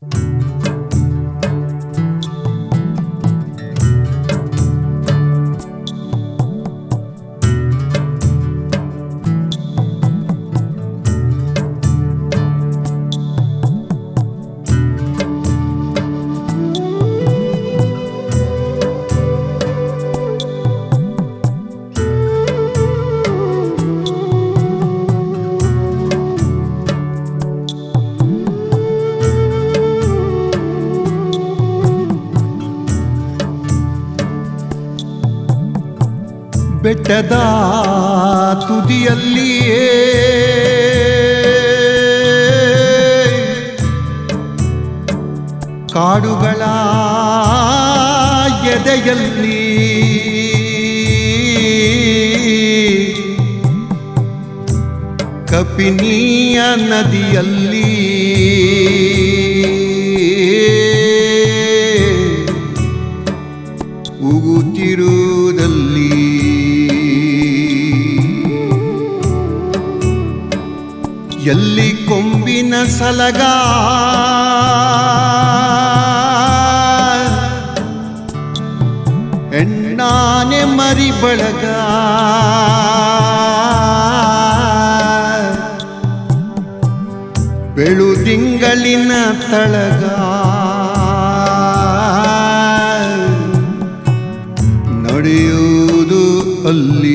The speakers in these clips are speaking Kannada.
ಬೆಟ್ಟದ ತುದಿಯಲ್ಲಿಯೇ ಕಾಡುಗಳ ಎದೆಯಲ್ಲಿ ಕಪಿನಿಯ ನದಿಯಲ್ಲಿ ಉಗುತ್ತಿರುವುದಲ್ಲಿ ಎಲ್ಲಿ ಕೊಂಬಿನ ಸಲಗ ಹೆಣ್ಣಾನೆ ಮರಿ ಬಳಗ ಬೆಳುದಿಂಗಳಿನ ತಳಗ ನಡೆಯುವುದು ಅಲ್ಲಿ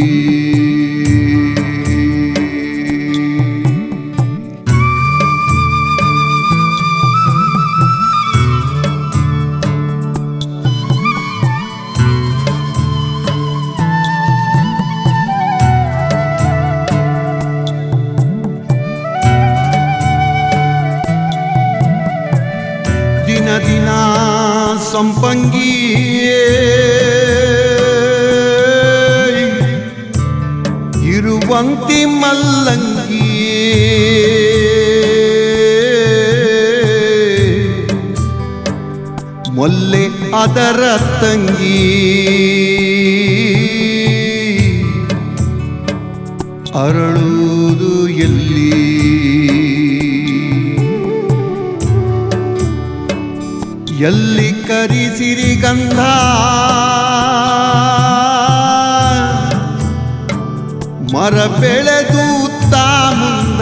ದಿನ ದಿನ ಸಂಪಂಗಿಯೇ ಇರುವಂತಿ ಮಲ್ಲಂಗಿ ಮೊಲ್ಲೆ ಅದರ ತಂಗಿ ಅರಳುವುದು ಎಲ್ಲಿ ಎಲ್ಲಿ ಕರಿಸಿರಿ ಗಂಧ ಮರ ಬೆಳೆದು ಮುಂದ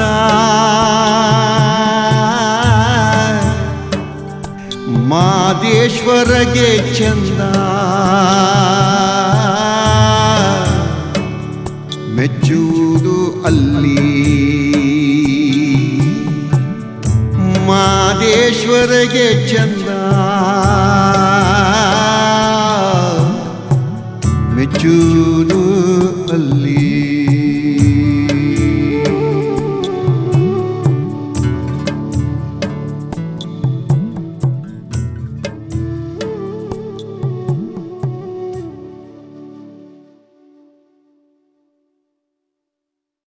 ಮಾದೇಶ್ವರಗೆ ಚಂದ ಮೆಚ್ಚುವುದು ಅಲ್ಲಿ ಮಾದೇಶ್ವರಗೆ ಚಂದ ಮೆಚ್ಚುವುದು ಅಲ್ಲಿ